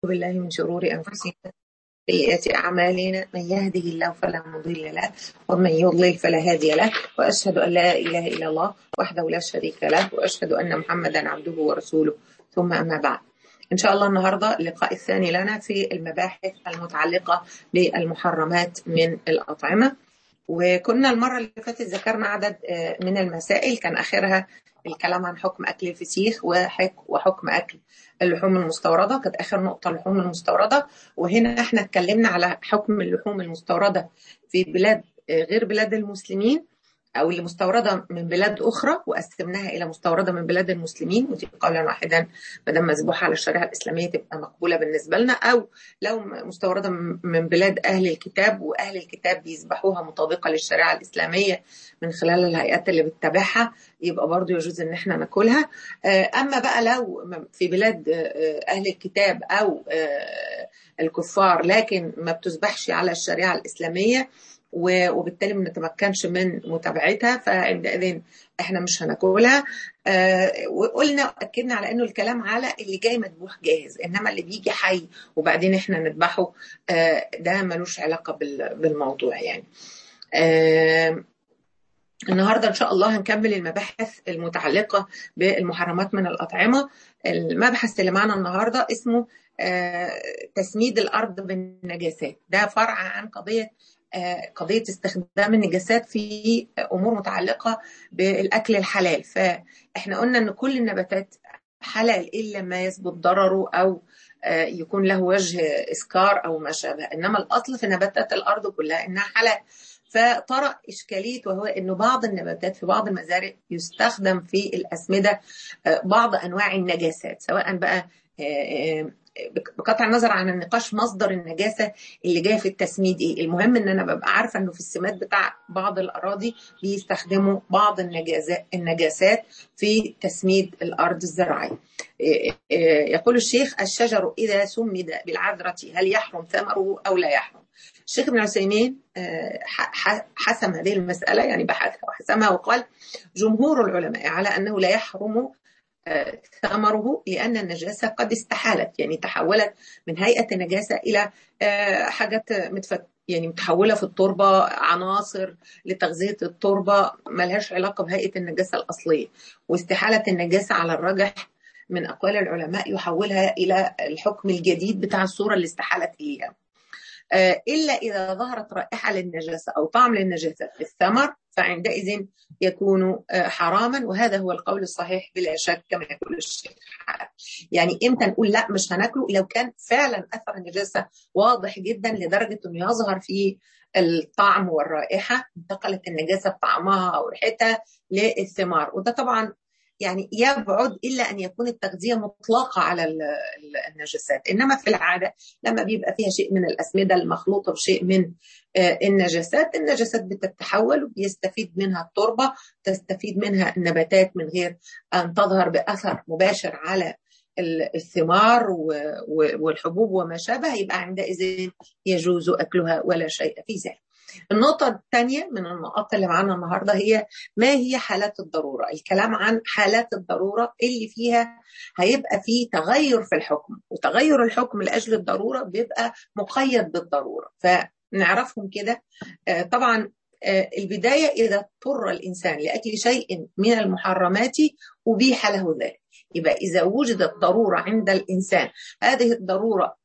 بالله من شرور أنفسنا سيئات أعمالنا من يهده الله فلا مضل له ومن يضلل فلا هادي له وأشهد أن لا إله إلا الله وحده لا شريك له وأشهد أن محمدا عبده ورسوله ثم أما بعد إن شاء الله النهاردة اللقاء الثاني لنا في المباحث المتعلقة بالمحرمات من الأطعمة وكنا المرة اللي فاتت ذكرنا عدد من المسائل كان آخرها الكلام عن حكم أكل الفسيخ وحكم أكل اللحوم المستوردة كانت آخر نقطة اللحوم المستوردة وهنا احنا اتكلمنا على حكم اللحوم المستوردة في بلاد غير بلاد المسلمين أو اللي مستوردة من بلاد أخرى وقسمناها إلى مستوردة من بلاد المسلمين ودي قولا واحدا ما دام مذبوحة على الشريعة الإسلامية تبقى مقبولة بالنسبة لنا أو لو مستوردة من بلاد أهل الكتاب وأهل الكتاب بيذبحوها مطابقة للشريعة الإسلامية من خلال الهيئات اللي بتتابعها يبقى برضو يجوز إن احنا ناكلها أما بقى لو في بلاد أهل الكتاب أو الكفار لكن ما بتذبحش على الشريعة الإسلامية وبالتالي ما نتمكنش من متابعتها فعندئذ احنا مش هناكلها آه وقلنا اكدنا على انه الكلام على اللي جاي مذبوح جاهز انما اللي بيجي حي وبعدين احنا نذبحه آه ده ملوش علاقه بالموضوع يعني آه النهارده ان شاء الله هنكمل المباحث المتعلقه بالمحرمات من الاطعمه المبحث اللي معنا النهارده اسمه تسميد الارض بالنجاسات ده فرع عن قضيه قضية استخدام النجاسات في أمور متعلقة بالأكل الحلال فإحنا قلنا أن كل النباتات حلال إلا ما يثبت ضرره أو يكون له وجه إسكار أو ما شابه إنما الأصل في نباتات الأرض كلها إنها حلال فطرأ إشكالية وهو أنه بعض النباتات في بعض المزارع يستخدم في الأسمدة بعض أنواع النجاسات سواء بقى بقطع النظر عن النقاش مصدر النجاسه اللي جايه في التسميد ايه المهم ان انا ببقى عارفه انه في السمات بتاع بعض الاراضي بيستخدموا بعض النجاسات في تسميد الارض الزراعيه يقول الشيخ الشجر اذا سمد بالعذره هل يحرم ثمره او لا يحرم الشيخ ابن عثيمين حسم هذه المساله يعني بحثها وحسمها وقال جمهور العلماء على انه لا يحرم ثمره لأن النجاسة قد استحالت يعني تحولت من هيئة النجاسة إلى حاجات متفت يعني متحولة في التربة عناصر لتغذية التربة ملهاش علاقة بهيئة النجاسة الأصلية واستحالة النجاسة على الرجح من أقوال العلماء يحولها إلى الحكم الجديد بتاع الصورة اللي استحالت إليها إلا إذا ظهرت رائحة للنجاسة أو طعم للنجاسة في الثمر فعندئذ يكون حراما وهذا هو القول الصحيح بلا شك كما يقول الشيخ يعني امتى نقول لا مش هناكله لو كان فعلا اثر النجاسه واضح جدا لدرجه انه يظهر فيه الطعم والرائحه انتقلت النجاسه بطعمها او ريحتها للثمار وده طبعا يعني يبعد الا ان يكون التغذيه مطلقه على النجاسات انما في العاده لما بيبقى فيها شيء من الاسمده المخلوطه بشيء من النجاسات النجاسات بتتحول وبيستفيد منها التربه تستفيد منها النباتات من غير ان تظهر باثر مباشر على الثمار والحبوب وما شابه يبقى عندئذ يجوز اكلها ولا شيء في ذلك النقطة الثانية من النقاط اللي معانا النهاردة هي ما هي حالات الضرورة الكلام عن حالات الضرورة اللي فيها هيبقى فيه تغير في الحكم وتغير الحكم لأجل الضرورة بيبقى مقيد بالضرورة فنعرفهم كده طبعا البداية إذا اضطر الإنسان لأكل شيء من المحرمات أبيح له ذلك يبقى إذا وجدت ضرورة عند الإنسان هذه الضرورة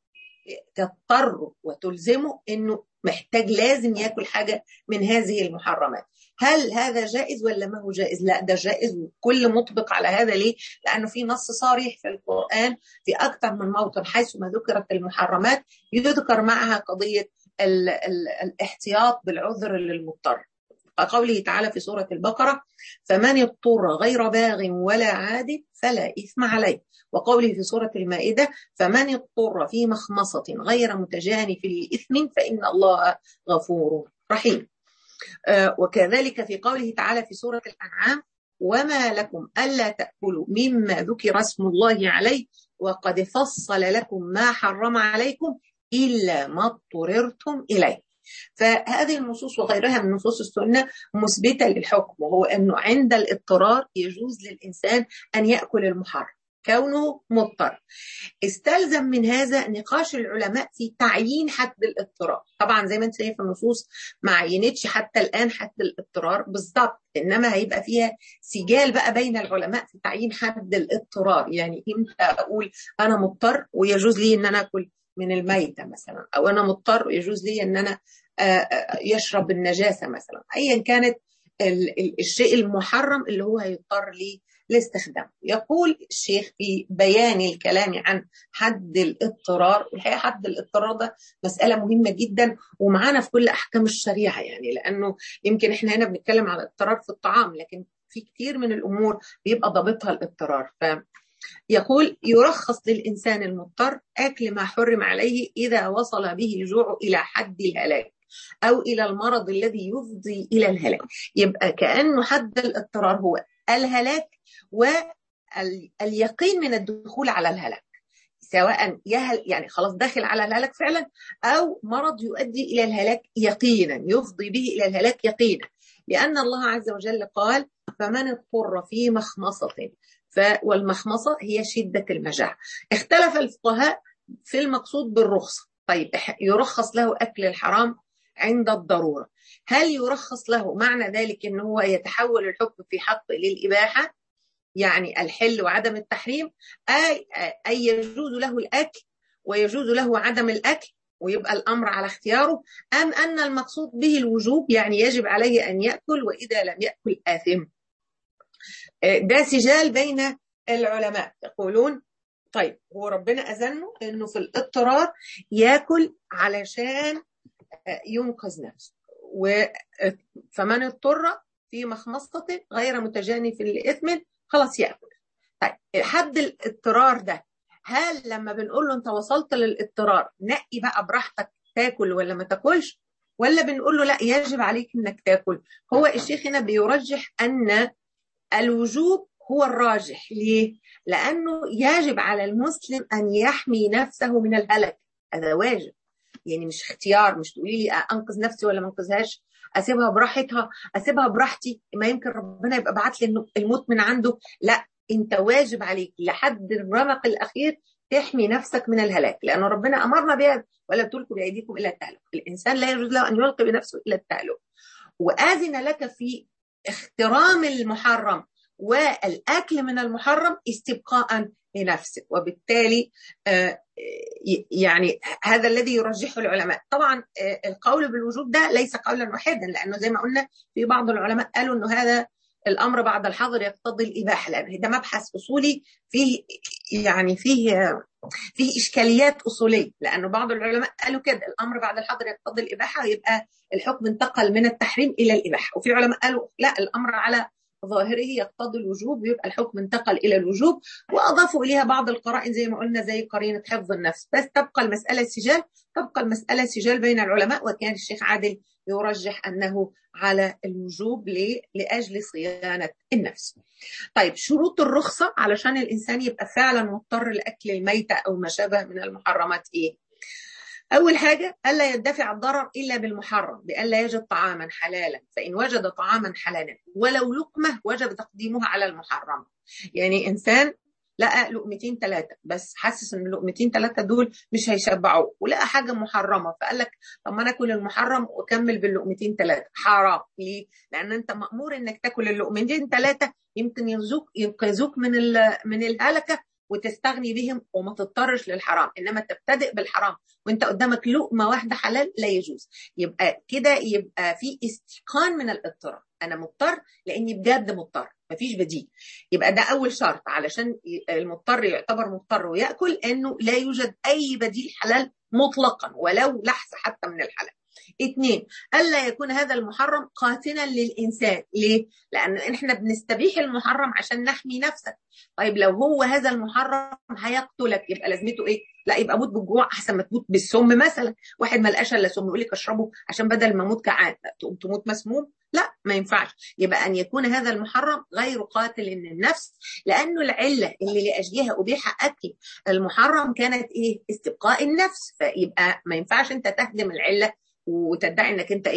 تضطر وتلزمه أنه محتاج لازم ياكل حاجه من هذه المحرمات هل هذا جائز ولا ما هو جائز لا ده جائز وكل مطبق على هذا ليه لانه في نص صريح في القران في اكثر من موطن حيث ما ذكرت المحرمات يذكر معها قضيه ال ال الاحتياط بالعذر للمضطر قوله تعالى في سورة البقرة فمن اضطر غير باغ ولا عاد فلا إثم عليه وقوله في سورة المائدة فمن اضطر في مخمصة غير متجانف لإثم فإن الله غفور رحيم آه وكذلك في قوله تعالى في سورة الأنعام وما لكم ألا تأكلوا مما ذكر اسم الله عليه وقد فصل لكم ما حرم عليكم إلا ما اضطررتم إليه فهذه النصوص وغيرها من نصوص السنة مثبتة للحكم وهو أنه عند الاضطرار يجوز للإنسان أن يأكل المحرم كونه مضطر استلزم من هذا نقاش العلماء في تعيين حد الاضطرار طبعا زي ما انت شايف النصوص ما عينتش حتى الان حد الاضطرار بالضبط انما هيبقى فيها سجال بقى بين العلماء في تعيين حد الاضطرار يعني امتى اقول انا مضطر ويجوز لي ان انا اكل من الميتة مثلا أو أنا مضطر ويجوز لي أن أنا يشرب النجاسة مثلا أيا كانت الشيء المحرم اللي هو هيضطر لي لاستخدامه يقول الشيخ في بيان الكلام عن حد الاضطرار والحقيقه حد الاضطرار ده مساله مهمه جدا ومعانا في كل احكام الشريعه يعني لانه يمكن احنا هنا بنتكلم على الاضطرار في الطعام لكن في كثير من الامور بيبقى ضابطها الاضطرار ف يقول يرخص للإنسان المضطر أكل ما حرم عليه إذا وصل به الجوع إلى حد الهلاك أو إلى المرض الذي يفضي إلى الهلاك يبقى كأنه حد الاضطرار هو الهلاك واليقين من الدخول على الهلاك سواء يهل يعني خلاص داخل على الهلاك فعلا أو مرض يؤدي إلى الهلاك يقينا يفضي به إلى الهلاك يقينا لأن الله عز وجل قال فمن اضطر في مخمصة ف والمخمصة هي شدة المجاعة اختلف الفقهاء في المقصود بالرخصة طيب يرخص له أكل الحرام عند الضرورة هل يرخص له معنى ذلك أنه هو يتحول الحكم في حقه للإباحة يعني الحل وعدم التحريم أي, أي يجوز له الأكل ويجوز له عدم الأكل ويبقى الأمر على اختياره أم أن المقصود به الوجوب يعني يجب عليه أن يأكل وإذا لم يأكل آثم ده سجال بين العلماء يقولون طيب هو ربنا أذنه أنه في الاضطرار يأكل علشان ينقذ نفسه فمن اضطر في مخمصة غير متجانف لإثم خلاص يأكل طيب حد الاضطرار ده هل لما بنقول له انت وصلت للاضطرار نقي بقى براحتك تاكل ولا ما تاكلش ولا بنقول له لا يجب عليك انك تاكل هو الشيخ هنا بيرجح ان الوجوب هو الراجح ليه لانه يجب على المسلم ان يحمي نفسه من الهلك هذا واجب يعني مش اختيار مش تقولي لي انقذ نفسي ولا ما انقذهاش اسيبها براحتها اسيبها براحتي ما يمكن ربنا يبقى بعت لي الموت من عنده لا انت واجب عليك لحد الرمق الاخير تحمي نفسك من الهلاك لأن ربنا أمرنا بها ولا تلقوا بأيديكم إلى التهلك الإنسان لا يجوز له أن يلقي بنفسه إلى التهلك وآذن لك في احترام المحرم والأكل من المحرم استبقاء لنفسك وبالتالي يعني هذا الذي يرجحه العلماء طبعا القول بالوجوب ده ليس قولا واحدا لأنه زي ما قلنا في بعض العلماء قالوا أنه هذا الامر بعد الحظر يقتضي الاباحه لان ده مبحث اصولي فيه يعني فيه فيه اشكاليات اصوليه لانه بعض العلماء قالوا كده الامر بعد الحظر يقتضي الاباحه ويبقى الحكم انتقل من التحريم الى الاباحه وفي علماء قالوا لا الامر على ظاهره يقتضي الوجوب ويبقى الحكم انتقل الى الوجوب واضافوا اليها بعض القرائن زي ما قلنا زي قرينه حفظ النفس بس تبقى المساله سجال تبقى المساله سجال بين العلماء وكان الشيخ عادل يرجح انه على الوجوب لاجل صيانه النفس. طيب شروط الرخصه علشان الانسان يبقى فعلا مضطر لاكل الميته او ما شابه من المحرمات ايه؟ أول حاجة ألا يدفع الضرر إلا بالمحرم بألا يجد طعاما حلالا فإن وجد طعاما حلالا ولو لقمة وجب تقديمها على المحرم يعني إنسان لقى لقمتين ثلاثة بس حاسس ان اللقمتين ثلاثة دول مش هيشبعوه ولقى حاجة محرمة فقال لك طب ما انا اكل المحرم واكمل باللقمتين ثلاثة حرام ليه؟ لان انت مأمور انك تاكل اللقمتين ثلاثة يمكن ينقذوك ينقذوك من من الهلكة وتستغني بهم وما تضطرش للحرام انما تبتدئ بالحرام وانت قدامك لقمه واحده حلال لا يجوز يبقى كده يبقى في استيقان من الاضطرار انا مضطر لاني بجد مضطر مفيش بديل يبقى ده اول شرط علشان المضطر يعتبر مضطر وياكل انه لا يوجد اي بديل حلال مطلقا ولو لحظه حتى من الحلال اثنين الا يكون هذا المحرم قاتلا للانسان ليه لان احنا بنستبيح المحرم عشان نحمي نفسك طيب لو هو هذا المحرم هيقتلك يبقى لازمته ايه لا يبقى موت بالجوع احسن ما تموت بالسم مثلا واحد ما لقاش الا سم يقول لك اشربه عشان بدل ما اموت جعان تقوم تموت مسموم لا ما ينفعش يبقى ان يكون هذا المحرم غير قاتل للنفس لانه العله اللي لاجلها ابيح اكل المحرم كانت ايه استبقاء النفس فيبقى ما ينفعش انت تهدم العله وتدعي انك انت ايه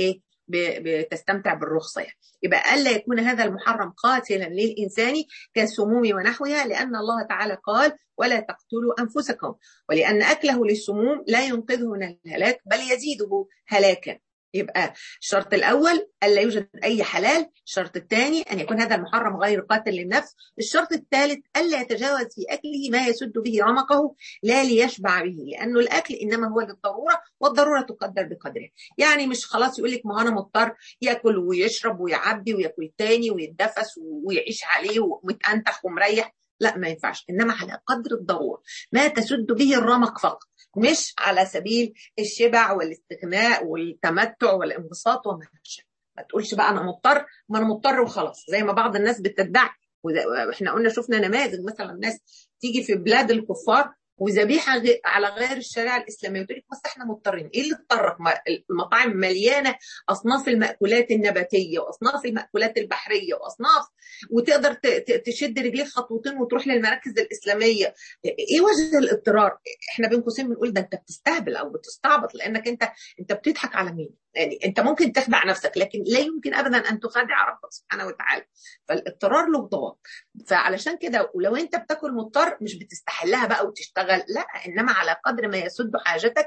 بتستمتع بالرخصه يعني يبقى الا يكون هذا المحرم قاتلا للانسان كالسموم ونحوها لان الله تعالى قال ولا تقتلوا انفسكم ولان اكله للسموم لا ينقذه من الهلاك بل يزيده هلاكا يبقى الشرط الأول ألا يوجد أي حلال الشرط الثاني أن يكون هذا المحرم غير قاتل للنفس الشرط الثالث ألا يتجاوز في أكله ما يسد به رمقه لا ليشبع به لأنه الأكل إنما هو للضرورة والضرورة تقدر بقدرها يعني مش خلاص يقول لك ما أنا مضطر يأكل ويشرب ويعبي ويأكل تاني ويتدفس ويعيش عليه ومتأنتخ ومريح لا ما ينفعش انما على قدر الضروره ما تسد به الرمق فقط مش على سبيل الشبع والاستغناء والتمتع والانبساط وما ما تقولش بقى انا مضطر ما انا مضطر وخلاص زي ما بعض الناس بتدعي واحنا قلنا شفنا نماذج مثلا ناس تيجي في بلاد الكفار وذبيحه على غير الشريعه الاسلاميه وتقول لك بس احنا مضطرين ايه اللي اضطرك المطاعم مليانه اصناف الماكولات النباتيه واصناف الماكولات البحريه واصناف وتقدر تشد رجليك خطوتين وتروح للمراكز الاسلاميه ايه وجه الاضطرار احنا بين قوسين بنقول ده انت بتستهبل او بتستعبط لانك انت انت بتضحك على مين يعني انت ممكن تخدع نفسك لكن لا يمكن ابدا ان تخادع ربك سبحانه وتعالى فالاضطرار له ضوابط فعلشان كده ولو انت بتاكل مضطر مش بتستحلها بقى وتشتغل لا انما على قدر ما يسد حاجتك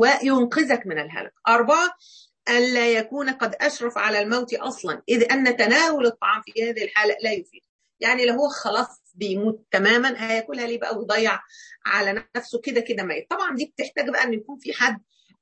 وينقذك من الهلك اربعه ألا يكون قد أشرف على الموت أصلا إذ أن تناول الطعام في هذه الحالة لا يفيد يعني لو هو خلاص بيموت تماما هياكلها ليه بقى ويضيع على نفسه كده كده ميت طبعا دي بتحتاج بقى ان يكون في حد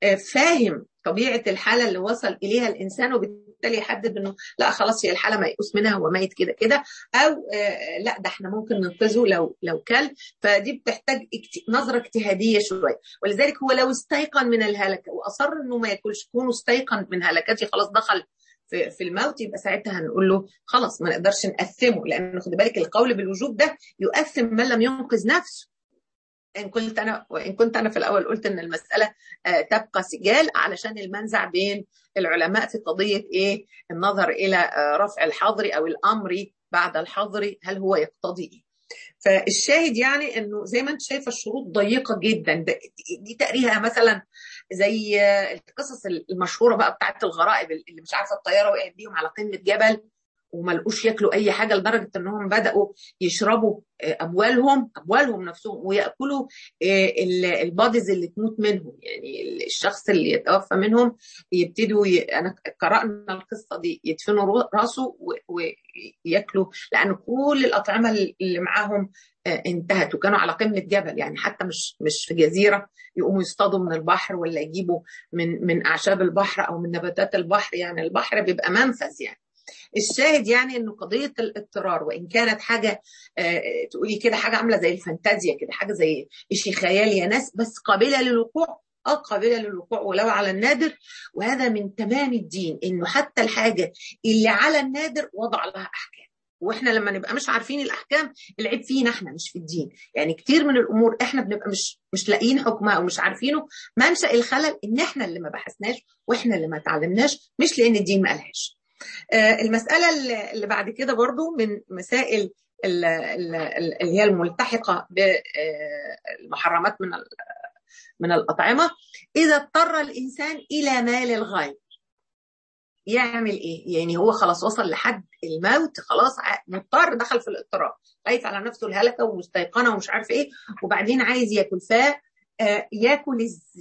فاهم طبيعه الحاله اللي وصل اليها الانسان وبالتالي يحدد انه لا خلاص هي الحاله ميؤوس منها هو ميت كده كده او لا ده احنا ممكن ننقذه لو لو كل فدي بتحتاج نظره اجتهاديه شويه ولذلك هو لو استيقن من الهلكه واصر انه ما ياكلش كونه استيقن من هلكته خلاص دخل في في الموت يبقى ساعتها هنقول له خلاص ما نقدرش نقسمه لان خد بالك القول بالوجوب ده يؤثم من لم ينقذ نفسه ان كنت انا وان كنت انا في الاول قلت ان المساله تبقى سجال علشان المنزع بين العلماء في قضيه ايه النظر الى رفع الحظر او الامر بعد الحظر هل هو يقتضي ايه فالشاهد يعني انه زي ما انت شايفه الشروط ضيقه جدا دي تقريها مثلا زي القصص المشهوره بقى بتاعت الغرائب اللي مش عارفه الطياره وقعت بيهم على قمه جبل وما لقوش ياكلوا اي حاجه لدرجه انهم بداوا يشربوا اموالهم اموالهم نفسهم وياكلوا الباديز اللي تموت منهم يعني الشخص اللي يتوفى منهم يبتدوا ي... انا قرانا القصه دي يدفنوا راسه وياكلوا لان كل الاطعمه اللي معاهم انتهت وكانوا على قمه جبل يعني حتى مش مش في جزيره يقوموا يصطادوا من البحر ولا يجيبوا من من اعشاب البحر او من نباتات البحر يعني البحر بيبقى منفذ يعني الشاهد يعني انه قضيه الاضطرار وان كانت حاجه آه تقولي كده حاجه عامله زي الفانتازيا كده حاجه زي شيء خيالي يا ناس بس قابله للوقوع اه قابله للوقوع ولو على النادر وهذا من تمام الدين انه حتى الحاجه اللي على النادر وضع لها احكام واحنا لما نبقى مش عارفين الاحكام العيب فينا احنا مش في الدين يعني كتير من الامور احنا بنبقى مش مش لاقيين حكمها او مش عارفينه منشا الخلل ان احنا اللي ما بحثناش واحنا اللي ما اتعلمناش مش لان الدين ما قالهاش المسألة اللي بعد كده برضو من مسائل اللي هي الملتحقة بالمحرمات من من الأطعمة إذا اضطر الإنسان إلى مال الغير يعمل إيه؟ يعني هو خلاص وصل لحد الموت خلاص مضطر دخل في الاضطرار خايف على نفسه الهلكة ومستيقنة ومش عارف إيه وبعدين عايز ياكل ف ياكل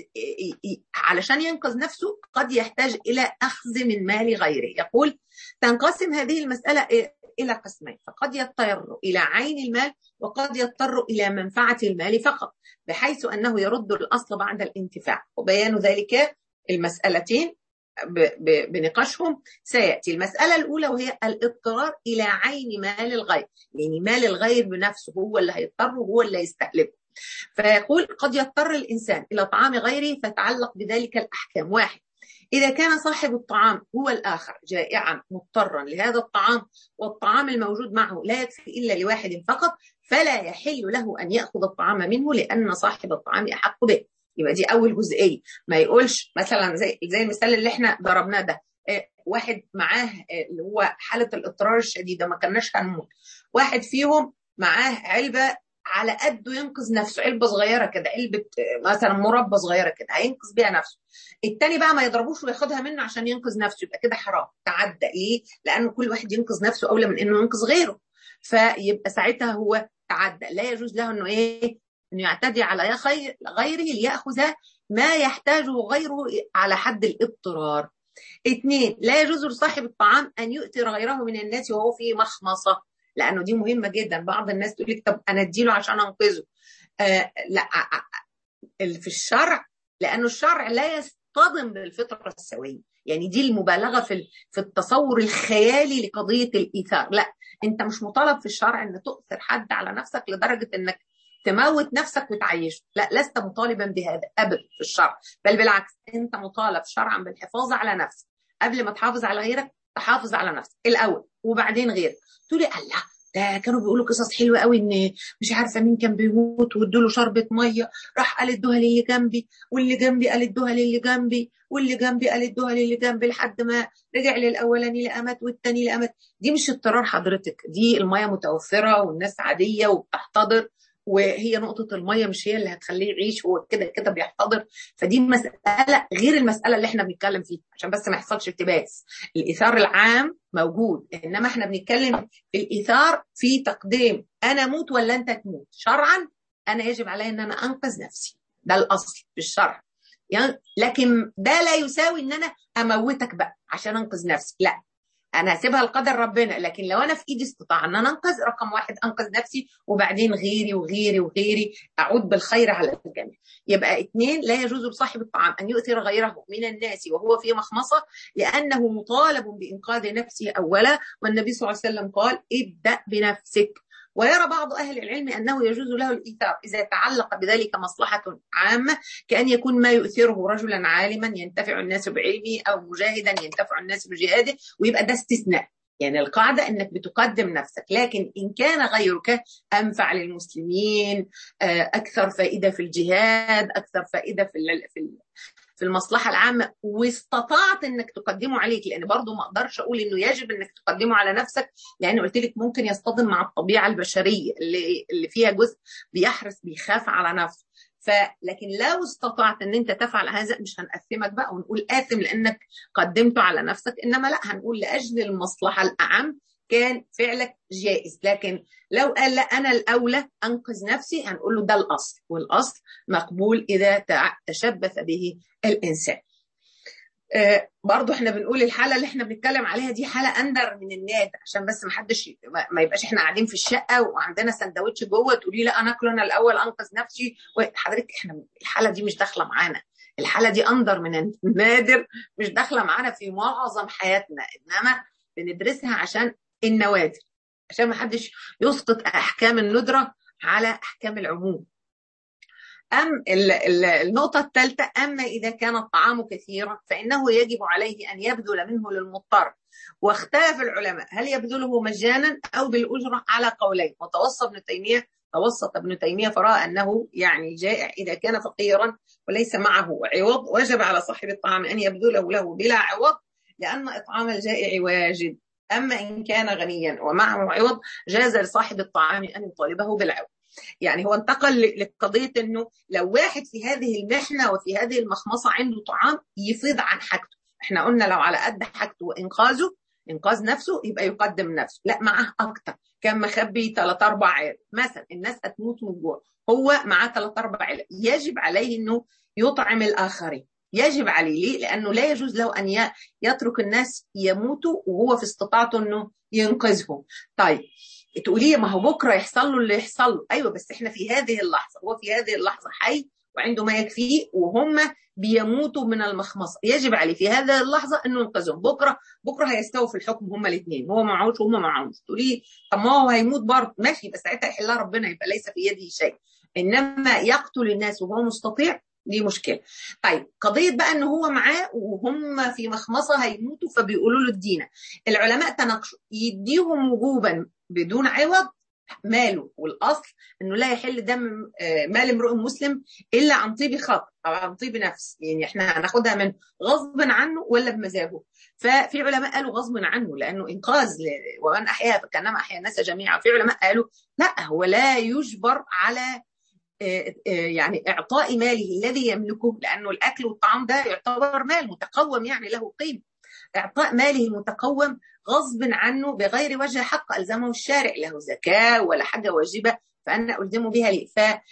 علشان ينقذ نفسه قد يحتاج الى اخذ من مال غيره يقول تنقسم هذه المساله الى قسمين فقد يضطر الى عين المال وقد يضطر الى منفعه المال فقط بحيث انه يرد الاصل بعد الانتفاع وبيان ذلك المسالتين بنقاشهم سياتي المساله الاولى وهي الاضطرار الى عين مال الغير يعني مال الغير بنفسه هو اللي هيضطر وهو اللي هيستهلكه فيقول قد يضطر الإنسان إلى طعام غيره فتعلق بذلك الأحكام واحد إذا كان صاحب الطعام هو الآخر جائعا مضطرا لهذا الطعام والطعام الموجود معه لا يكفي إلا لواحد فقط فلا يحل له أن يأخذ الطعام منه لأن صاحب الطعام أحق به يبقى دي أول جزئية ما يقولش مثلا زي زي المثال اللي احنا ضربناه ده واحد معاه اللي هو حالة الاضطرار الشديدة ما كناش هنموت واحد فيهم معاه علبة على قده ينقذ نفسه علبه صغيره كده علبه مثلا مربى صغيره كده هينقذ بيها نفسه التاني بقى ما يضربوش وياخدها منه عشان ينقذ نفسه يبقى كده حرام تعدى ليه لانه كل واحد ينقذ نفسه اولى من انه ينقذ غيره فيبقى ساعتها هو تعدى لا يجوز له انه ايه انه يعتدي على خير غيره ليأخذ ما يحتاجه غيره على حد الاضطرار اثنين لا يجوز لصاحب الطعام ان يؤثر غيره من الناس وهو في مخمصه لانه دي مهمه جدا بعض الناس تقول لك طب انا اديله عشان انقذه آه لا في الشرع لانه الشرع لا يصطدم بالفطره السويه يعني دي المبالغه في في التصور الخيالي لقضيه الايثار لا انت مش مطالب في الشرع ان تؤثر حد على نفسك لدرجه انك تموت نفسك وتعيشه لا لست مطالبا بهذا ابدا في الشرع بل بالعكس انت مطالب شرعا بالحفاظ على نفسك قبل ما تحافظ على غيرك تحافظ على نفسك الاول وبعدين غيرك تقولي الله ده كانوا بيقولوا قصص حلوه قوي ان مش عارفه مين كان بيموت وادوا له شربه ميه راح قال ادوها للي جنبي واللي جنبي قال ادوها للي جنبي واللي جنبي قال ادوها للي جنبي لحد ما رجع للاولاني لامت والتاني لامت دي مش اضطرار حضرتك دي الميه متوفره والناس عاديه وبتحتضر وهي نقطة المية مش هي اللي هتخليه يعيش هو كده كده بيحتضر فدي مسألة غير المسألة اللي احنا بنتكلم فيها عشان بس ما يحصلش التباس الإيثار العام موجود إنما احنا بنتكلم في الإيثار في تقديم أنا أموت ولا أنت تموت شرعا أنا يجب علي إن أنا أنقذ نفسي ده الأصل في الشرع يعني لكن ده لا يساوي إن أنا أموتك بقى عشان أنقذ نفسي لا انا هسيبها لقدر ربنا لكن لو انا في ايدي استطاعه ان انا انقذ رقم واحد انقذ نفسي وبعدين غيري وغيري وغيري اعود بالخير على الجميع يبقى اثنين لا يجوز لصاحب الطعام ان يؤثر غيره من الناس وهو في مخمصه لانه مطالب بانقاذ نفسه اولا والنبي صلى الله عليه وسلم قال ابدا بنفسك ويرى بعض أهل العلم أنه يجوز له الإيثار إذا تعلق بذلك مصلحة عامة كأن يكون ما يؤثره رجلا عالما ينتفع الناس بعلمه أو مجاهدا ينتفع الناس بجهاده ويبقى ده استثناء يعني القاعدة أنك بتقدم نفسك لكن إن كان غيرك أنفع للمسلمين أكثر فائدة في الجهاد أكثر فائدة في في في المصلحه العامه واستطعت انك تقدمه عليك لان برضه ما اقدرش اقول انه يجب انك تقدمه على نفسك لان قلت لك ممكن يصطدم مع الطبيعه البشريه اللي اللي فيها جزء بيحرص بيخاف على نفسه فلكن لو استطعت ان انت تفعل هذا مش هنقسمك بقى ونقول آثم لانك قدمته على نفسك انما لا هنقول لاجل المصلحه الاعم كان فعلك جائز لكن لو قال لا انا الاولى انقذ نفسي هنقول له ده الاصل والاصل مقبول اذا تشبث به الانسان آه برضو احنا بنقول الحاله اللي احنا بنتكلم عليها دي حاله اندر من النادر عشان بس ما حدش ما يبقاش احنا قاعدين في الشقه وعندنا سندوتش جوه تقولي لا انا اكله انا الاول انقذ نفسي حضرتك احنا الحاله دي مش داخله معانا الحاله دي اندر من النادر مش داخله معانا في معظم حياتنا انما بندرسها عشان النوادر عشان ما حدش يسقط احكام الندره على احكام العموم أم النقطة الثالثة أما إذا كان الطعام كثيرا فإنه يجب عليه أن يبذل منه للمضطر واختلف العلماء هل يبذله مجانا أو بالأجرة على قولين وتوصى ابن تيمية توسط ابن تيمية فرأى أنه يعني جائع إذا كان فقيرا وليس معه عوض وجب على صاحب الطعام أن يبذله له بلا عوض لأن إطعام الجائع واجب أما إن كان غنيا ومعه عوض جاز لصاحب الطعام أن يطالبه بالعوض يعني هو انتقل لقضية أنه لو واحد في هذه المحنة وفي هذه المخمصة عنده طعام يفيض عن حاجته احنا قلنا لو على قد حاجته وإنقاذه إنقاذ نفسه يبقى يقدم نفسه لا معاه أكتر كان مخبي ثلاث أربع عيال مثلا الناس هتموت من الجوع هو معاه ثلاث أربع عيال يجب عليه أنه يطعم الآخرين يجب عليه ليه؟ لأنه لا يجوز له أن يترك الناس يموتوا وهو في استطاعته أنه ينقذهم طيب تقولي ما هو بكره يحصل له اللي يحصل له ايوه بس احنا في هذه اللحظه هو في هذه اللحظه حي وعنده ما يكفيه وهم بيموتوا من المخمصه يجب عليه في هذه اللحظه انه ينقذهم بكره بكره هيستووا في الحكم هم الاثنين هو معهوش وهم معهوش تقولي طب ما هو هيموت برضه ماشي بس ساعتها يحلها ربنا يبقى ليس في يده شيء انما يقتل الناس وهو مستطيع دي مشكله طيب قضيه بقى ان هو معاه وهم في مخمصه هيموتوا فبيقولوا له ادينا العلماء تناقشوا يديهم وجوبا بدون عوض ماله والاصل انه لا يحل دم مال امرؤ مسلم الا عن طيب خاطر او عن طيب نفس يعني احنا هناخدها من غصب عنه ولا بمزاجه ففي علماء قالوا غصب عنه لانه انقاذ ومن احياها فكانما احيا الناس جميعا في علماء قالوا لا هو لا يجبر على يعني اعطاء ماله الذي يملكه لانه الاكل والطعام ده يعتبر مال متقوم يعني له قيمه اعطاء ماله المتقوم غصب عنه بغير وجه حق الزمه الشارع له زكاه ولا حاجه واجبه فانا الزمه بها ليه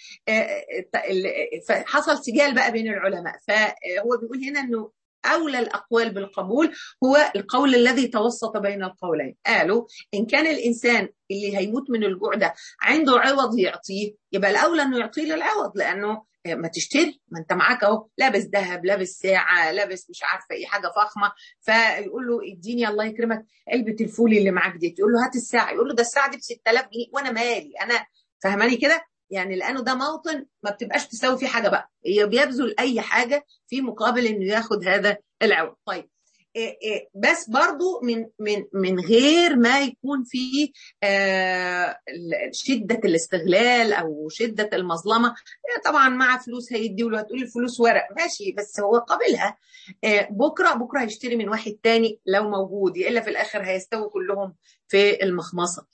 فحصل سجال بقى بين العلماء فهو بيقول هنا انه أولى الأقوال بالقبول هو القول الذي توسط بين القولين قالوا إن كان الإنسان اللي هيموت من الجوع ده عنده عوض يعطيه يبقى الأولى أنه يعطيه للعوض لأنه ما تشتري ما انت معاك اهو لابس ذهب لابس ساعه لابس مش عارفه ايه حاجه فخمه فيقول له اديني الله يكرمك علبه الفول اللي معاك دي يقول له هات الساعه يقول له ده الساعه دي ب 6000 جنيه وانا مالي انا فهماني كده يعني لانه ده موطن ما بتبقاش تساوي فيه حاجه بقى هي بيبذل اي حاجه في مقابل انه ياخد هذا العوض طيب إيه إيه بس برضو من من من غير ما يكون في آه شده الاستغلال او شده المظلمه طبعا مع فلوس هيدي له هتقول الفلوس ورق ماشي بس هو قابلها آه بكره بكره هيشتري من واحد تاني لو موجود الا في الاخر هيستووا كلهم في المخمصه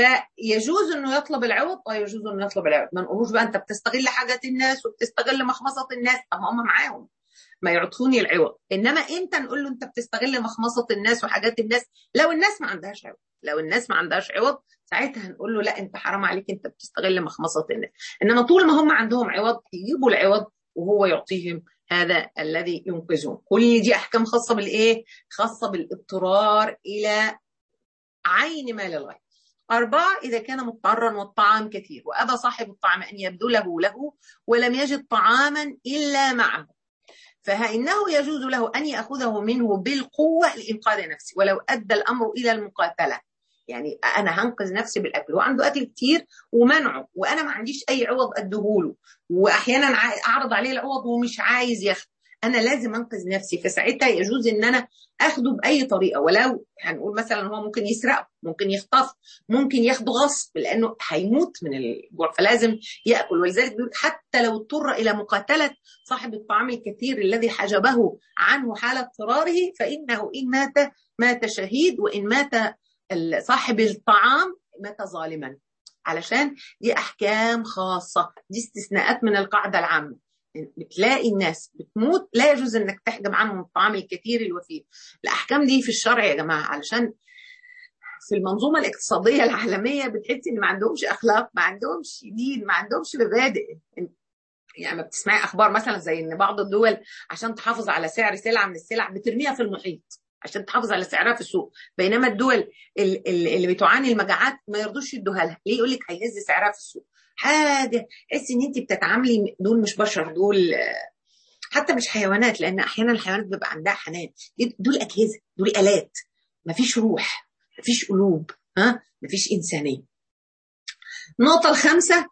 فيجوز انه يطلب العوض ويجوز انه يطلب العوض ما نقولوش بقى انت بتستغل حاجات الناس وبتستغل مخمصه الناس طب هم معاهم ما يعطوني العوض انما امتى نقول له انت بتستغل مخمصه الناس وحاجات الناس لو الناس ما عندهاش عوض لو الناس ما عندهاش عوض ساعتها هنقول له لا انت حرام عليك انت بتستغل مخمصه الناس انما طول ما هم عندهم عوض يجيبوا العوض وهو يعطيهم هذا الذي ينقذهم كل دي احكام خاصه بالايه خاصه بالاضطرار الى عين مال الغير أربعة إذا كان مضطرا والطعام كثير وأبى صاحب الطعام أن يبذله له ولم يجد طعاما إلا معه فإنه يجوز له أن يأخذه منه بالقوة لإنقاذ نفسه ولو أدى الأمر إلى المقاتلة يعني أنا هنقذ نفسي بالأكل وعنده أكل كتير ومنعه وأنا ما عنديش أي عوض أديهوله وأحيانا أعرض عليه العوض ومش عايز ياخد انا لازم انقذ نفسي فساعتها يجوز ان انا اخده باي طريقه ولو هنقول مثلا هو ممكن يسرقه ممكن يخطف ممكن ياخده غصب لانه هيموت من الجوع فلازم ياكل ولذلك بيقول حتى لو اضطر الى مقاتله صاحب الطعام الكثير الذي حجبه عنه حال اضطراره فانه ان مات مات شهيد وان مات صاحب الطعام مات ظالما علشان دي احكام خاصه دي استثناءات من القاعده العامه بتلاقي الناس بتموت لا يجوز انك تحجب عنهم الطعام الكثير الوفير الاحكام دي في الشرع يا جماعه علشان في المنظومه الاقتصاديه العالميه بتحس ان ما عندهمش اخلاق ما عندهمش دين ما عندهمش مبادئ يعني ما بتسمعي اخبار مثلا زي ان بعض الدول عشان تحافظ على سعر سلعه من السلع بترميها في المحيط عشان تحافظ على سعرها في السوق بينما الدول اللي بتعاني المجاعات ما يرضوش يدوها لها ليه يقول لك هيهز سعرها في السوق حاجه تحسي ان انت بتتعاملي دول مش بشر دول حتى مش حيوانات لان احيانا الحيوانات بيبقى عندها حنان دول اجهزه دول الات مفيش روح مفيش قلوب ها مفيش انسانيه النقطه الخامسه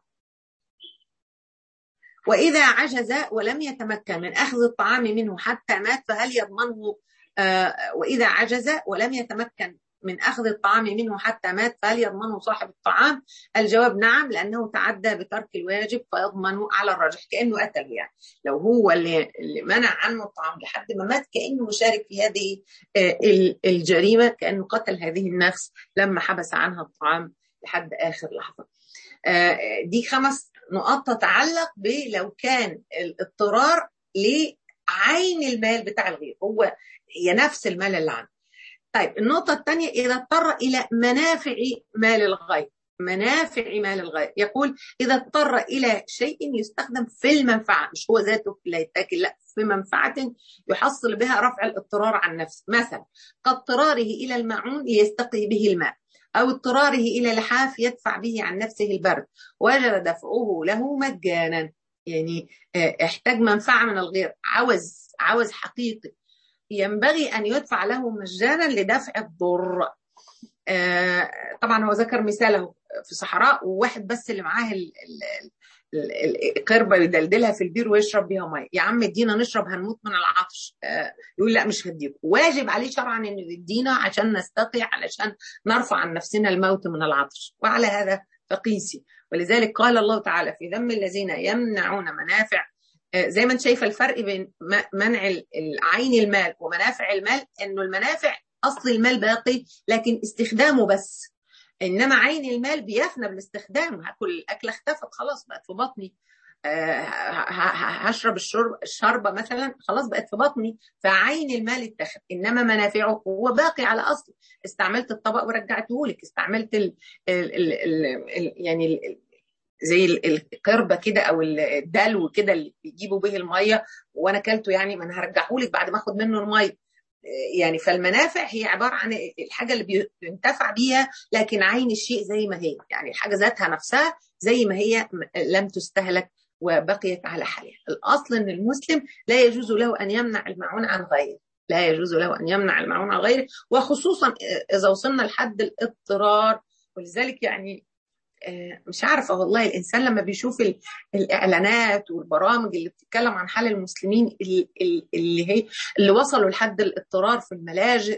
واذا عجز ولم يتمكن من اخذ الطعام منه حتى مات فهل يضمنه آه واذا عجز ولم يتمكن من أخذ الطعام منه حتى مات فهل يضمنه صاحب الطعام؟ الجواب نعم لأنه تعدى بترك الواجب فيضمن على الراجح كأنه قتل يعني لو هو اللي, اللي منع عنه الطعام لحد ما مات كأنه مشارك في هذه الجريمة كأنه قتل هذه النفس لما حبس عنها الطعام لحد آخر لحظة دي خمس نقاط تتعلق بلو كان الاضطرار لعين المال بتاع الغير هو هي نفس المال اللي عنده طيب النقطة الثانية إذا اضطر إلى منافع مال الغير منافع مال الغير يقول إذا اضطر إلى شيء يستخدم في المنفعة مش هو ذاته لا يتاكل لا في منفعة يحصل بها رفع الاضطرار عن نفسه مثلا كاضطراره إلى المعون ليستقي به الماء أو اضطراره إلى لحاف يدفع به عن نفسه البرد وجب دفعه له مجانا يعني احتاج منفعة من الغير عوز عوز حقيقي ينبغي أن يدفع له مجانا لدفع الضر آه طبعا هو ذكر مثاله في صحراء وواحد بس اللي معاه ال ال قربه يدلدلها في البير ويشرب بيها ميه يا عم ادينا نشرب هنموت من العطش يقول لا مش هديكم واجب عليه شرعا انه يدينا عشان نستقي علشان نرفع عن نفسنا الموت من العطش وعلى هذا فقيسي ولذلك قال الله تعالى في ذم الذين يمنعون منافع زي ما انت شايفه الفرق بين منع عين المال ومنافع المال انه المنافع اصل المال باقي لكن استخدامه بس انما عين المال بيفنى بالاستخدام هاكل الاكله اختفت خلاص بقت في بطني هشرب الشرب الشربه مثلا خلاص بقت في بطني فعين المال اتخذ انما منافعه هو باقي على اصله استعملت الطبق ورجعته لك استعملت ال ال ال ال يعني ال زي القربه كده او الدلو كده اللي بيجيبوا به الميه وانا اكلته يعني ما انا هرجعه لك بعد ما اخد منه الميه يعني فالمنافع هي عباره عن الحاجه اللي بينتفع بيها لكن عين الشيء زي ما هي يعني الحاجه ذاتها نفسها زي ما هي لم تستهلك وبقيت على حالها الاصل ان المسلم لا يجوز له ان يمنع المعون عن غيره لا يجوز له ان يمنع المعون عن غيره وخصوصا اذا وصلنا لحد الاضطرار ولذلك يعني مش عارفة والله الإنسان لما بيشوف الإعلانات والبرامج اللي بتتكلم عن حال المسلمين اللي هي اللي وصلوا لحد الاضطرار في الملاجئ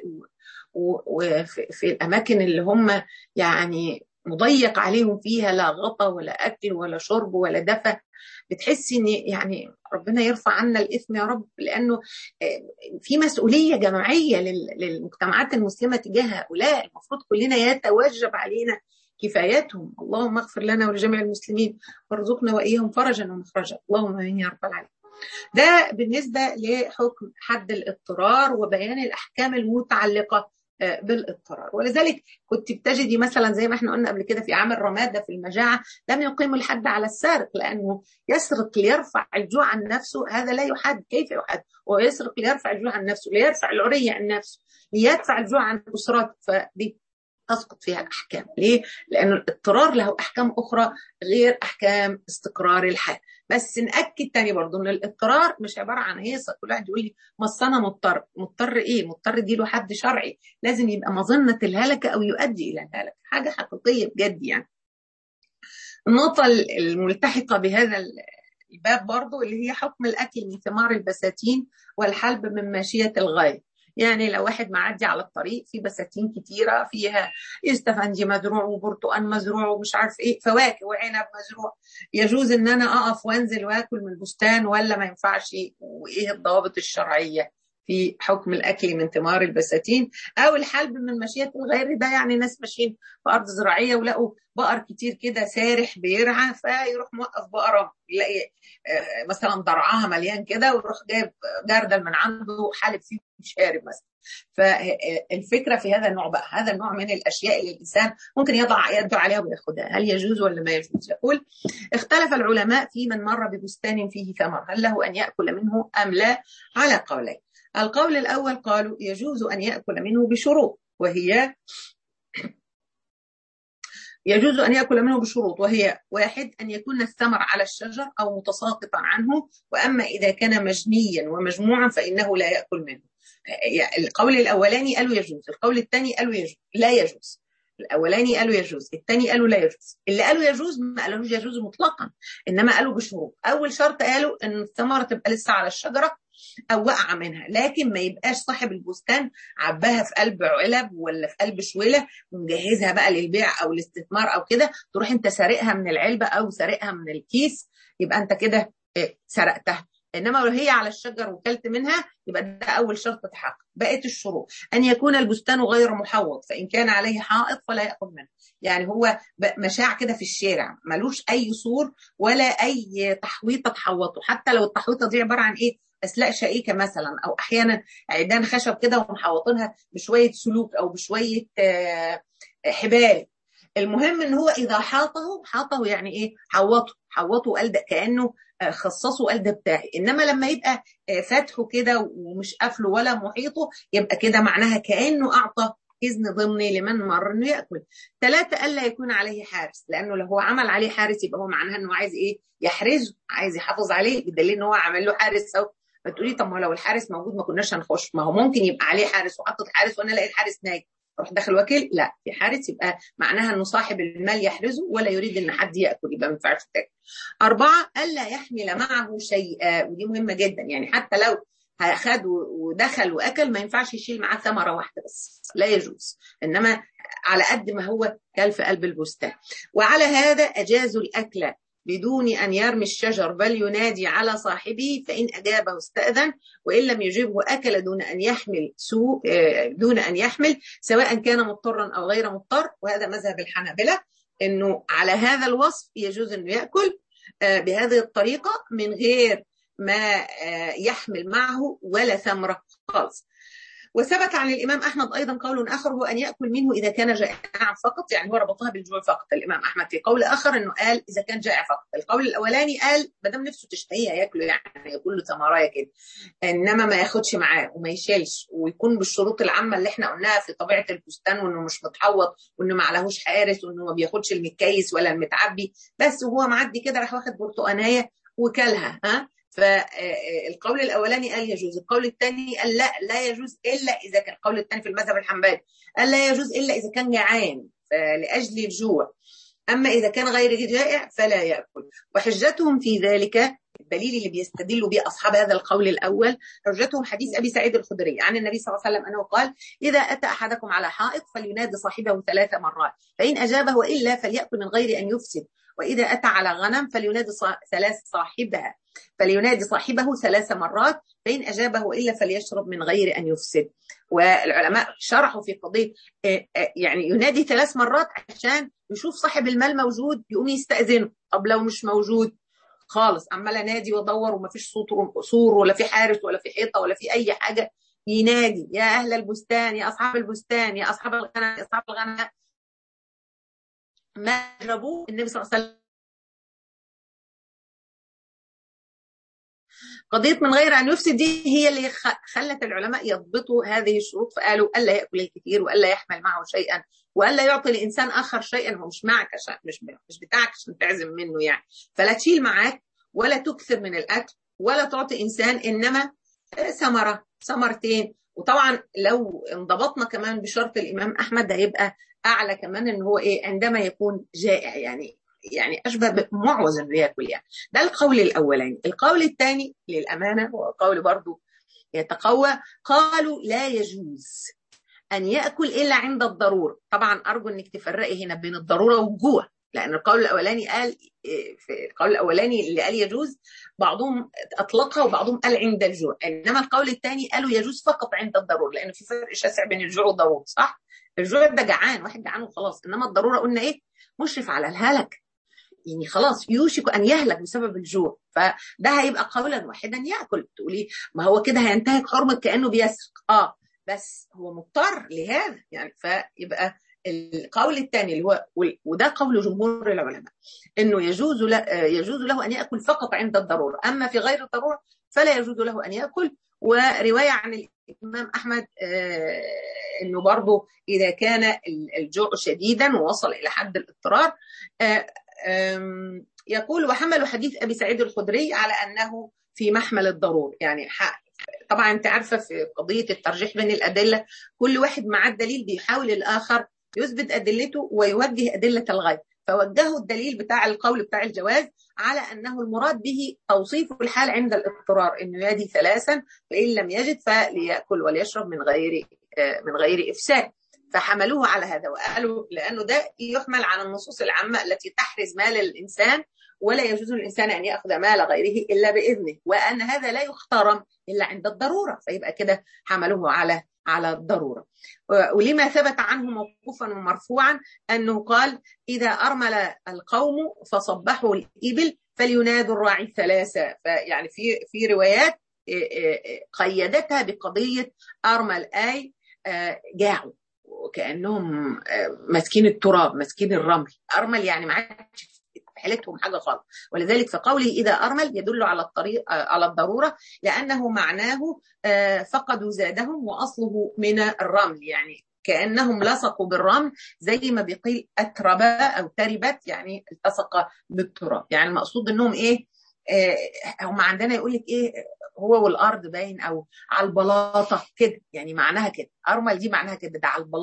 وفي الأماكن اللي هم يعني مضيق عليهم فيها لا غطا ولا أكل ولا شرب ولا دفى بتحسي ان يعني ربنا يرفع عنا الاثم يا رب لانه في مسؤوليه جماعيه للمجتمعات المسلمه تجاه هؤلاء المفروض كلنا يتوجب علينا كفايتهم اللهم اغفر لنا ولجميع المسلمين وارزقنا واياهم فرجا ومخرجا اللهم امين يا رب العالمين ده بالنسبه لحكم حد الاضطرار وبيان الاحكام المتعلقه بالاضطرار ولذلك كنت بتجدي مثلا زي ما احنا قلنا قبل كده في عام الرماده في المجاعه لم يقيموا الحد على السارق لانه يسرق ليرفع الجوع عن نفسه هذا لا يحد كيف يحد هو يسرق ليرفع الجوع عن نفسه ليرفع العريه عن نفسه ليدفع الجوع عن اسرته فدي تسقط فيها الأحكام ليه؟ لأن الاضطرار له أحكام أخرى غير أحكام استقرار الحال بس نأكد تاني برضو أن الاضطرار مش عبارة عن هيصة كل واحد يقول لي ما أنا مضطر مضطر إيه؟ مضطر دي له حد شرعي لازم يبقى مظنة الهلكة أو يؤدي إلى الهلكة حاجة حقيقية بجد يعني النقطة الملتحقة بهذا الباب برضو اللي هي حكم الأكل من ثمار البساتين والحلب من ماشية الغاية يعني لو واحد معدي على الطريق في بساتين كتيرة فيها استفندي مزروع وبرتقال مزروع ومش عارف ايه فواكه وعنب مزروع يجوز ان انا اقف وانزل واكل من البستان ولا ما ينفعش وايه الضوابط الشرعية في حكم الاكل من ثمار البساتين او الحلب من مشية الغير ده يعني ناس ماشيين في ارض زراعيه ولقوا بقر كتير كده سارح بيرعى فيروح موقف بقره يلاقي مثلا ضرعها مليان كده ويروح جايب جردل من عنده حالب فيه شارب مثلا فالفكره في هذا النوع بقى هذا النوع من الاشياء اللي الانسان ممكن يضع يده عليها وياخذها هل يجوز ولا ما يجوز يقول اختلف العلماء في من مر ببستان فيه ثمر هل له ان ياكل منه ام لا على قولين القول الأول قالوا يجوز أن يأكل منه بشروط وهي يجوز أن يأكل منه بشروط وهي واحد أن يكون الثمر على الشجر أو متساقطا عنه وأما إذا كان مجنيا ومجموعا فإنه لا يأكل منه القول الأولاني قالوا يجوز القول الثاني قالوا يجوز لا يجوز الاولاني قالوا يجوز الثاني قالوا لا يجوز اللي قالوا يجوز ما قالوش يجوز مطلقا انما قالوا بشروط اول شرط قالوا ان الثمره تبقى لسه على الشجره او واقعه منها لكن ما يبقاش صاحب البستان عباها في قلب علب ولا في قلب شويله ومجهزها بقى للبيع او الاستثمار او كده تروح انت سارقها من العلبه او سارقها من الكيس يبقى انت كده سرقتها انما لو هي على الشجر وكلت منها يبقى ده اول شرط تحقق بقيه الشروط ان يكون البستان غير محوط فان كان عليه حائط فلا ياخذ منه يعني هو مشاع كده في الشارع ملوش اي سور ولا اي تحويطه تحوطه حتى لو التحويطه دي عباره عن ايه اسلاء شقيقه مثلا او احيانا عيدان خشب كده ومحوطينها بشويه سلوك او بشويه حبال المهم ان هو اذا حاطه حاطه يعني ايه حوطه حوطه قال ده كانه خصصه قال ده بتاعي انما لما يبقى فاتحه كده ومش قافله ولا محيطه يبقى كده معناها كانه اعطى اذن ضمني لمن مر انه ياكل ثلاثه الا يكون عليه حارس لانه لو هو عمل عليه حارس يبقى هو معناها انه عايز ايه يحرزه عايز يحافظ عليه بدليل ان هو عمل له حارس اهو فتقولي طب ما لو الحارس موجود ما كناش هنخش ما هو ممكن يبقى عليه حارس وحطت حارس وانا لقيت حارس نايم روح داخل وكيل لا في حارس يبقى معناها انه صاحب المال يحرزه ولا يريد ان حد ياكل يبقى ما ينفعش تاكل اربعه الا يحمل معه شيئا ودي مهمه جدا يعني حتى لو خد ودخل واكل ما ينفعش يشيل معاه ثمره واحده بس لا يجوز انما على قد ما هو كل في قلب البستان وعلى هذا اجازوا الاكل بدون أن يرمي الشجر بل ينادي على صاحبه فإن أجابه استأذن وإن لم يجبه أكل دون أن يحمل سوء دون أن يحمل سواء كان مضطرا أو غير مضطر وهذا مذهب الحنابلة أنه على هذا الوصف يجوز أنه يأكل بهذه الطريقة من غير ما يحمل معه ولا ثمرة خالص وثبت عن الامام احمد ايضا قول اخر هو ان ياكل منه اذا كان جائعا فقط يعني هو ربطها بالجوع فقط الامام احمد في قول اخر انه قال اذا كان جائع فقط القول الاولاني قال ما دام نفسه تشتهيها ياكله يعني ياكل له ثمرايه كده انما ما ياخدش معاه وما يشيلش ويكون بالشروط العامه اللي احنا قلناها في طبيعه البستان وانه مش متحوط وانه ما عليهوش حارس وانه ما بياخدش المتكيس ولا المتعبي بس وهو معدي كده راح واخد برتقانيه وكلها ها فالقول الاولاني قال يجوز القول الثاني قال لا لا يجوز الا اذا كان القول الثاني في المذهب الحنبلي قال لا يجوز الا اذا كان جعان لاجل الجوع اما اذا كان غير جائع فلا ياكل وحجتهم في ذلك الدليل اللي بيستدلوا به اصحاب هذا القول الاول حجتهم حديث ابي سعيد الخدري عن النبي صلى الله عليه وسلم انه قال اذا اتى احدكم على حائط فلينادي صاحبه ثلاث مرات فان اجابه والا فليأكل من غير ان يفسد واذا اتى على غنم فلينادي ثلاث صاحبها فلينادي صاحبه ثلاث مرات فإن أجابه إلا فليشرب من غير أن يفسد والعلماء شرحوا في قضية يعني ينادي ثلاث مرات عشان يشوف صاحب المال موجود يقوم يستأذنه طب لو مش موجود خالص عمال انادي وادور وما فيش صوت سور ولا في حارس ولا في حيطه ولا في اي حاجه ينادي يا اهل البستان يا اصحاب البستان يا اصحاب الغنم يا اصحاب الغنم ما جابوه النبي صلى الله عليه وسلم قضية من غير أن يفسد دي هي اللي خلت العلماء يضبطوا هذه الشروط فقالوا ألا يأكل الكثير وألا يحمل معه شيئا وألا يعطي لإنسان آخر شيئا هو مش معك عشان مش مش بتاعك عشان تعزم منه يعني فلا تشيل معاك ولا تكثر من الأكل ولا تعطي إنسان إنما ثمرة ثمرتين وطبعا لو انضبطنا كمان بشرط الإمام أحمد هيبقى أعلى كمان إن هو إيه عندما يكون جائع يعني يعني اشبه معوز انه ياكل يعني ده القول الاولاني القول الثاني للامانه هو قول برضه يتقوى قالوا لا يجوز ان ياكل الا عند الضروره طبعا ارجو انك تفرقي هنا بين الضروره والجوع لان القول الاولاني قال في القول الاولاني اللي قال يجوز بعضهم اطلقها وبعضهم قال عند الجوع انما القول الثاني قالوا يجوز فقط عند الضروره لان في فرق شاسع بين الجوع والضروره صح الجوع ده جعان واحد جعان وخلاص انما الضروره قلنا ايه مشرف على الهلك يعني خلاص يوشك ان يهلك بسبب الجوع فده هيبقى قولا واحدا ياكل تقولي ما هو كده هينتهك حرمه كانه بيسرق اه بس هو مضطر لهذا يعني فيبقى القول الثاني اللي هو وده قول جمهور العلماء انه يجوز له يجوز له ان ياكل فقط عند الضروره اما في غير الضروره فلا يجوز له ان ياكل وروايه عن الامام احمد آه انه برضه اذا كان الجوع شديدا ووصل الى حد الاضطرار آه يقول وحملوا حديث ابي سعيد الخدري على انه في محمل الضرور يعني طبعا انت عارفه في قضيه الترجيح بين الادله كل واحد مع الدليل بيحاول الاخر يثبت ادلته ويوجه ادله الغير فوجهوا الدليل بتاع القول بتاع الجواز على انه المراد به توصيف الحال عند الاضطرار انه يدي ثلاثا فان لم يجد فليأكل وليشرب من غير من غير افساد فحملوه على هذا وقالوا لانه ده يحمل على النصوص العامه التي تحرز مال الانسان ولا يجوز للانسان ان ياخذ مال غيره الا باذنه وان هذا لا يحترم الا عند الضروره فيبقى كده حملوه على على الضروره ولما ثبت عنه موقوفا ومرفوعا انه قال اذا ارمل القوم فصبحوا الابل فلينادوا الراعي الثلاثه فيعني في في روايات قيدتها بقضيه ارمل اي جاعوا وكانهم ماسكين التراب ماسكين الرمل ارمل يعني ما عادش حيلتهم حاجه خالص ولذلك في قوله اذا ارمل يدل على الطريق على الضروره لانه معناه فقدوا زادهم واصله من الرمل يعني كانهم لصقوا بالرمل زي ما بيقيل اترب او تربت يعني التصق بالتراب يعني المقصود انهم ايه آه هم عندنا يقول لك ايه هو والارض باين او على البلاطه كده يعني معناها كده ارمل دي معناها كده ده على البلاطه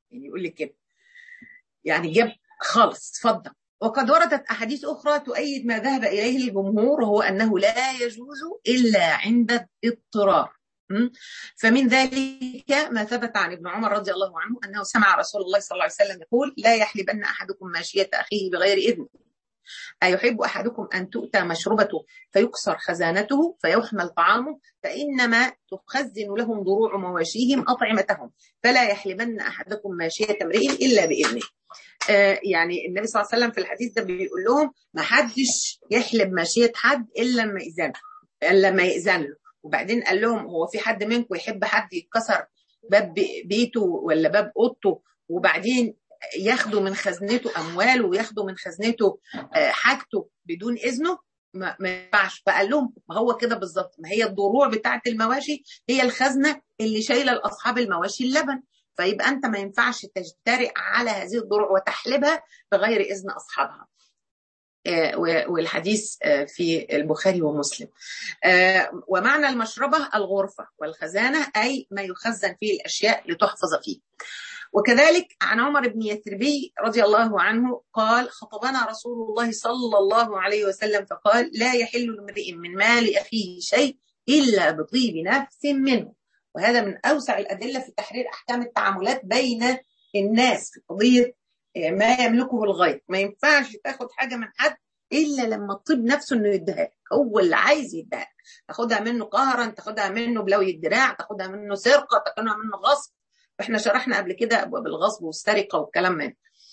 يعني يقول لك كده يعني جاب خالص اتفضل وقد وردت أحاديث أخرى تؤيد ما ذهب إليه الجمهور وهو أنه لا يجوز إلا عند الاضطرار فمن ذلك ما ثبت عن ابن عمر رضي الله عنه أنه سمع رسول الله صلى الله عليه وسلم يقول لا يحلبن أحدكم ماشية أخيه بغير إذن أيحب أحدكم أن تؤتى مشربته فيكسر خزانته فيحمل طعامه فإنما تخزن لهم ضروع مواشيهم أطعمتهم فلا يحلبن أحدكم ماشية امرئ إلا بإذنه آه يعني النبي صلى الله عليه وسلم في الحديث ده بيقول لهم ما حدش يحلب ماشية حد إلا لما يأذن إلا لما يأذن له وبعدين قال لهم هو في حد منكم يحب حد يتكسر باب بيته ولا باب اوضته وبعدين ياخدوا من خزنته امواله وياخدوا من خزنته حاجته بدون اذنه ما ينفعش فقال لهم ما هو كده بالظبط ما هي الضروع بتاعه المواشي هي الخزنه اللي شايله لاصحاب المواشي اللبن فيبقى انت ما ينفعش تجترئ على هذه الضروع وتحلبها بغير اذن اصحابها والحديث في البخاري ومسلم ومعنى المشربة الغرفة والخزانة أي ما يخزن فيه الأشياء لتحفظ فيه وكذلك عن عمر بن يثربي رضي الله عنه قال خطبنا رسول الله صلى الله عليه وسلم فقال لا يحل لامرئ من مال أخيه شيء إلا بطيب نفس منه وهذا من أوسع الأدلة في تحرير أحكام التعاملات بين الناس في قضية ما يملكه الغير ما ينفعش تاخد حاجه من حد الا لما الطب نفسه انه يديها هو اللي عايز يديها تاخدها منه قهرا تاخدها منه بلوي الدراع تاخدها منه سرقه تاخدها منه غصب احنا شرحنا قبل كده ابواب الغصب والسرقه والكلام من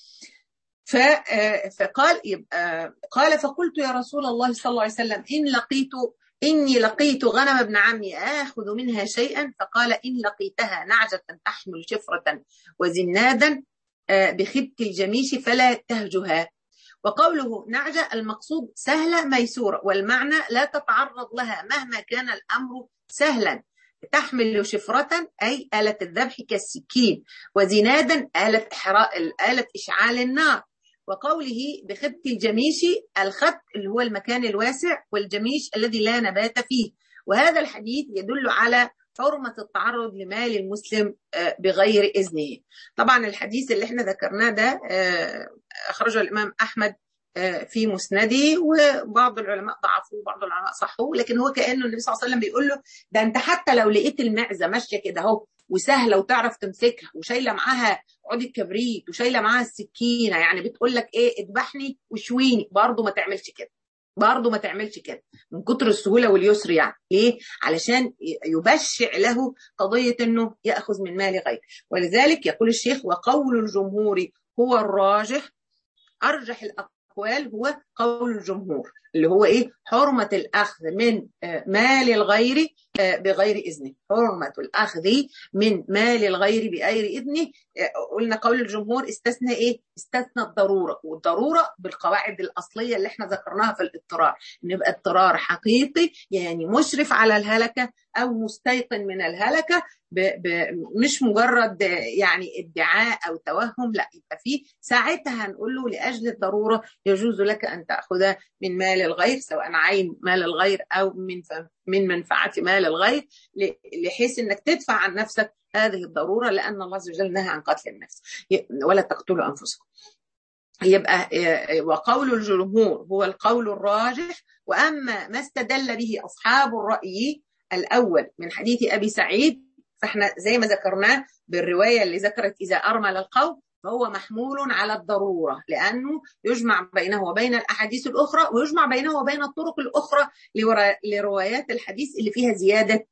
فقال يبقى قال فقلت يا رسول الله صلى الله عليه وسلم ان لقيت إني لقيت غنم ابن عمي آخذ منها شيئا فقال إن لقيتها نعجة تحمل شفرة وزنادا بخبت الجميش فلا تهجها وقوله نعجة المقصود سهلة ميسورة والمعنى لا تتعرض لها مهما كان الأمر سهلا تحمل شفرة أي آلة الذبح كالسكين وزنادا آلة إحراء آلة إشعال النار وقوله بخبت الجميش الخبت اللي هو المكان الواسع والجميش الذي لا نبات فيه وهذا الحديث يدل على حرمة التعرض لمال المسلم بغير إذنه طبعا الحديث اللي احنا ذكرناه ده أخرجه الإمام أحمد في مسنده وبعض العلماء ضعفوه وبعض العلماء صحوه لكن هو كأنه النبي صلى الله عليه وسلم بيقول له ده أنت حتى لو لقيت المعزة ماشية كده أهو وسهلة وتعرف تمسكها وشايلة معاها عود الكبريت وشايلة معاها السكينة يعني بتقول لك إيه اذبحني وشويني برضه ما تعملش كده برضه ما تعملش كده من كتر السهوله واليسر يعني ليه علشان يبشع له قضيه انه ياخذ من مال غيره ولذلك يقول الشيخ وقول الجمهور هو الراجح ارجح الاقوال هو قول الجمهور اللي هو ايه حرمه الاخذ من مال الغير بغير اذنه حرمه الاخذ من مال الغير بغير اذنه قلنا قول الجمهور استثنى ايه استثنى الضروره والضروره بالقواعد الاصليه اللي احنا ذكرناها في الاضطرار ان يبقى اضطرار حقيقي يعني مشرف على الهلكه او مستيقن من الهلكه ب ب مش مجرد يعني ادعاء او توهم لا يبقى في ساعتها هنقول له لاجل الضروره يجوز لك ان تاخذ من مال الغير سواء عين مال الغير او من من منفعه مال الغير بحيث انك تدفع عن نفسك هذه الضروره لان الله عز وجل نهى عن قتل النفس ولا تقتلوا انفسكم. يبقى وقول الجمهور هو القول الراجح واما ما استدل به اصحاب الراي الاول من حديث ابي سعيد فاحنا زي ما ذكرناه بالروايه اللي ذكرت اذا ارمل القوم فهو محمول على الضروره لانه يجمع بينه وبين الاحاديث الاخرى ويجمع بينه وبين الطرق الاخرى لروايات الحديث اللي فيها زياده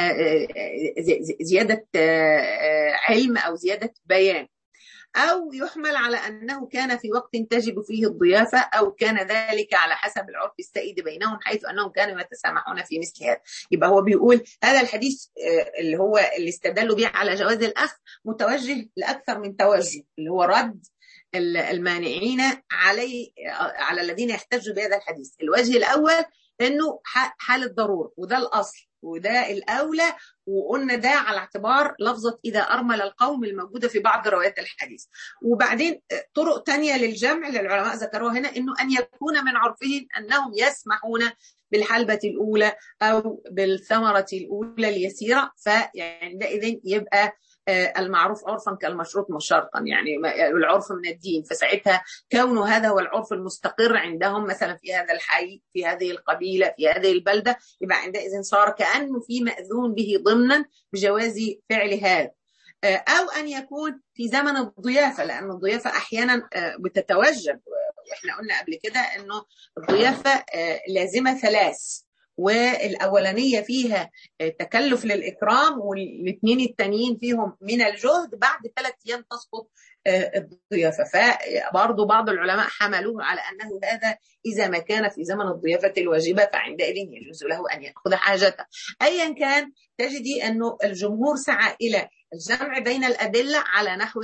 زياده علم او زياده بيان أو يحمل على أنه كان في وقت تجب فيه الضيافة أو كان ذلك على حسب العرف السائد بينهم حيث أنهم كانوا يتسامحون في مثل هذا يبقى هو بيقول هذا الحديث اللي هو اللي استدلوا به على جواز الأخذ متوجه لأكثر من توجه اللي هو رد المانعين علي على الذين يحتجوا بهذا الحديث الوجه الأول انه حال الضروره وده الاصل وده الاولى وقلنا ده على اعتبار لفظه اذا ارمل القوم الموجوده في بعض روايات الحديث وبعدين طرق تانية للجمع للعلماء ذكروها هنا انه ان يكون من عرفهم انهم يسمحون بالحلبة الأولى أو بالثمرة الأولى اليسيرة فيعني ده إذن يبقى المعروف عرفا كالمشروط مشرطا يعني العرف من الدين فساعتها كونه هذا هو العرف المستقر عندهم مثلا في هذا الحي في هذه القبيله في هذه البلده يبقى عندئذ صار كانه في ماذون به ضمنا بجواز فعل هذا او ان يكون في زمن الضيافه لان الضيافه احيانا بتتوجب واحنا قلنا قبل كده انه الضيافه لازمه ثلاث والاولانيه فيها تكلف للاكرام والاثنين التانيين فيهم من الجهد بعد ثلاث ايام تسقط الضيافه فبرضه بعض العلماء حملوه على انه هذا اذا ما كان في زمن الضيافه الواجبه فعندئذ يجوز له ان ياخذ حاجته ايا كان تجدي انه الجمهور سعى الى الجمع بين الأدلة على نحو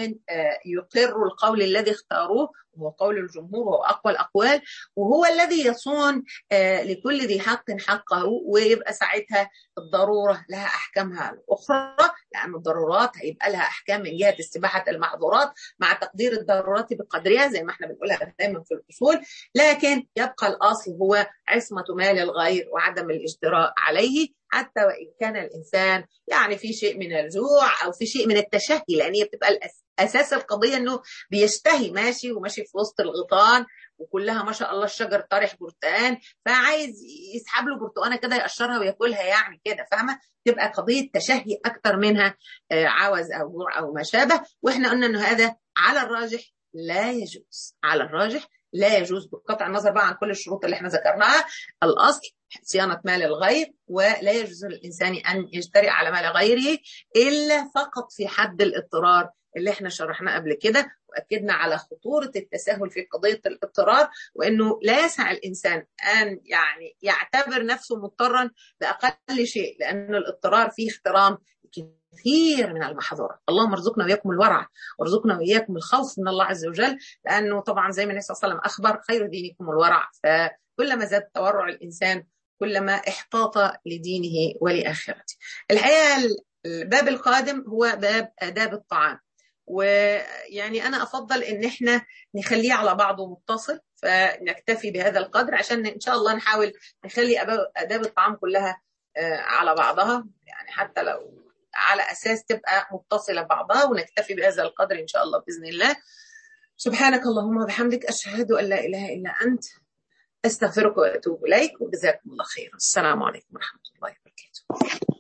يقر القول الذي اختاروه وهو قول الجمهور وهو أقوى الأقوال وهو الذي يصون لكل ذي حق حقه ويبقى ساعتها الضرورة لها أحكامها الأخرى لأن الضرورات هيبقى لها أحكام من جهة استباحة المحظورات مع تقدير الضرورات بقدرها زي ما احنا بنقولها دايما في الأصول لكن يبقى الأصل هو عصمة مال الغير وعدم الاجتراء عليه حتى وإن كان الإنسان يعني في شيء من الجوع أو في شيء من التشهي لأن هي بتبقى أساس القضية إنه بيشتهي ماشي وماشي في وسط الغيطان وكلها ما شاء الله الشجر طارح برتقان فعايز يسحب له برتقانه كده يقشرها وياكلها يعني كده فاهمه تبقى قضيه تشهي اكتر منها عوز او جوع او ما شابه واحنا قلنا انه هذا على الراجح لا يجوز على الراجح لا يجوز بقطع النظر بقى عن كل الشروط اللي احنا ذكرناها الاصل صيانه مال الغير ولا يجوز للانسان ان يجترئ على مال غيره الا فقط في حد الاضطرار اللي احنا شرحناه قبل كده واكدنا على خطوره التساهل في قضيه الاضطرار وانه لا يسع الانسان ان يعني يعتبر نفسه مضطرا باقل شيء لان الاضطرار فيه احترام كثير من المحظورات اللهم ارزقنا واياكم الورع وارزقنا واياكم الخوف من الله عز وجل لانه طبعا زي ما النبي صلى الله عليه وسلم اخبر خير دينكم الورع فكلما زاد تورع الانسان كلما احتاط لدينه ولاخرته الحقيقه الباب القادم هو باب آداب الطعام ويعني أنا أفضل إن إحنا نخليه على بعضه متصل فنكتفي بهذا القدر عشان إن شاء الله نحاول نخلي آداب الطعام كلها على بعضها يعني حتى لو على أساس تبقى متصلة بعضها ونكتفي بهذا القدر إن شاء الله بإذن الله سبحانك اللهم وبحمدك أشهد أن لا إله إلا أنت أستغفرك وأتوب إليك وجزاكم الله خير السلام عليكم ورحمة الله وبركاته